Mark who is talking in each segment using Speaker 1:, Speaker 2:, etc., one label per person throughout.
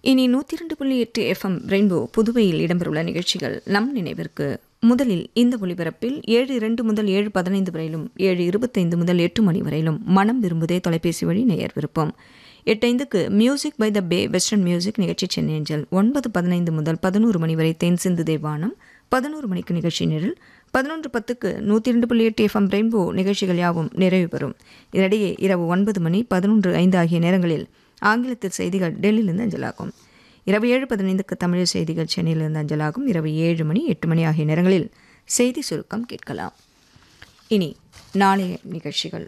Speaker 1: இனி நூற்றி ரெண்டு புள்ளி எட்டு எஃப்எம் ரெயின்போ புதுவையில் இடம்பெறவுள்ள நிகழ்ச்சிகள் நம் நினைவிற்கு முதலில் இந்த ஒலிபரப்பில் ஏழு இரண்டு முதல் ஏழு பதினைந்து வரையிலும் ஏழு இருபத்தைந்து முதல் எட்டு மணி வரையிலும் மனம் விரும்புதே தொலைபேசி வழி நேயர் விருப்பம் எட்டைந்துக்கு music by the bay western music நிகழ்ச்சி சென்னேஞ்சல் ஒன்பது பதினைந்து முதல் பதினோரு மணி வரை தென் சிந்து தேவானம் பதினோரு மணிக்கு நிகழ்ச்சி நிரல் பதினொன்று பத்துக்கு நூற்றி ரெண்டு புள்ளி எட்டு எஃப்எம் ரெயின்போ நிகழ்ச்சிகள் யாவும் நிறைவு பெறும் இதனிடையே இரவு ஒன்பது மணி பதினொன்று ஐந்து ஆகிய நேரங்களில் ஆங்கிலத்தில் செய்திகள் டெல்லியிலிருந்து அஞ்சலாகும் இரவு ஏழு பதினைந்துக்கு தமிழ் செய்திகள் சென்னையிலிருந்து அஞ்சலாகும் இரவு ஏழு மணி எட்டு மணி ஆகிய நேரங்களில் செய்தி சுருக்கம் கேட்கலாம் இனி நாளைய நிகழ்ச்சிகள்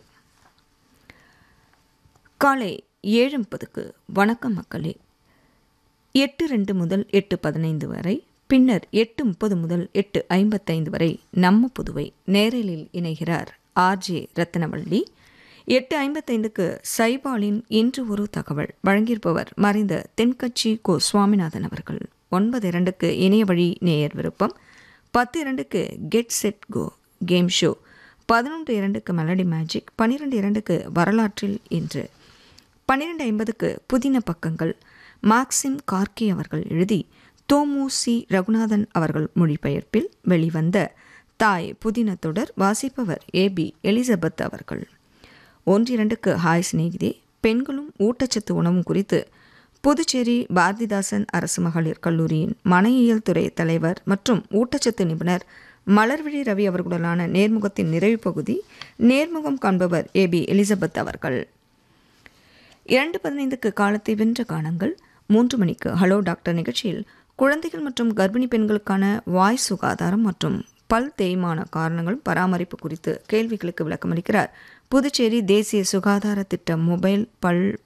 Speaker 1: காலை ஏழு முப்பதுக்கு வணக்கம் மக்களே எட்டு ரெண்டு முதல் எட்டு பதினைந்து வரை பின்னர் எட்டு முப்பது முதல் எட்டு ஐம்பத்தைந்து வரை நம்ம புதுவை நேரலில் இணைகிறார் ஆர்ஜே ரத்னவள்ளி எட்டு ஐம்பத்தைந்துக்கு சைபாலின் இன்று ஒரு தகவல் வழங்கியிருப்பவர் மறைந்த தென்கட்சி கோ சுவாமிநாதன் அவர்கள் ஒன்பது இரண்டுக்கு இணைய வழி நேயர் விருப்பம் பத்து இரண்டுக்கு get set go game show பதினொன்று இரண்டுக்கு மெலடி மேஜிக் பன்னிரெண்டு இரண்டுக்கு வரலாற்றில் இன்று பன்னிரெண்டு ஐம்பதுக்கு புதின பக்கங்கள் மார்க்சிம் கார்கி அவர்கள் எழுதி தோமு சி ரகுநாதன் அவர்கள் மொழிபெயர்ப்பில் வெளிவந்த தாய் புதின தொடர் வாசிப்பவர் ஏபி எலிசபெத் அவர்கள் ஒன்றிரண்டுக்கு ஹாய் சிநேகிதே பெண்களும் ஊட்டச்சத்து உணவும் குறித்து புதுச்சேரி பாரதிதாசன் அரசு மகளிர் கல்லூரியின் மனையியல் துறை தலைவர் மற்றும் ஊட்டச்சத்து நிபுணர் மலர்விழி ரவி அவர்களுடனான நேர்முகத்தின் நிறைவு பகுதி நேர்முகம் காண்பவர் ஏபி எலிசபெத் அவர்கள் இரண்டு பதினைந்துக்கு காலத்தை வென்ற காணங்கள் மூன்று மணிக்கு ஹலோ டாக்டர் நிகழ்ச்சியில் குழந்தைகள் மற்றும் கர்ப்பிணி பெண்களுக்கான வாய் சுகாதாரம் மற்றும் பல் தேய்மான காரணங்களும் பராமரிப்பு குறித்து கேள்விகளுக்கு விளக்கமளிக்கிறார் புதுச்சேரி தேசிய சுகாதார திட்ட மொபைல் பல்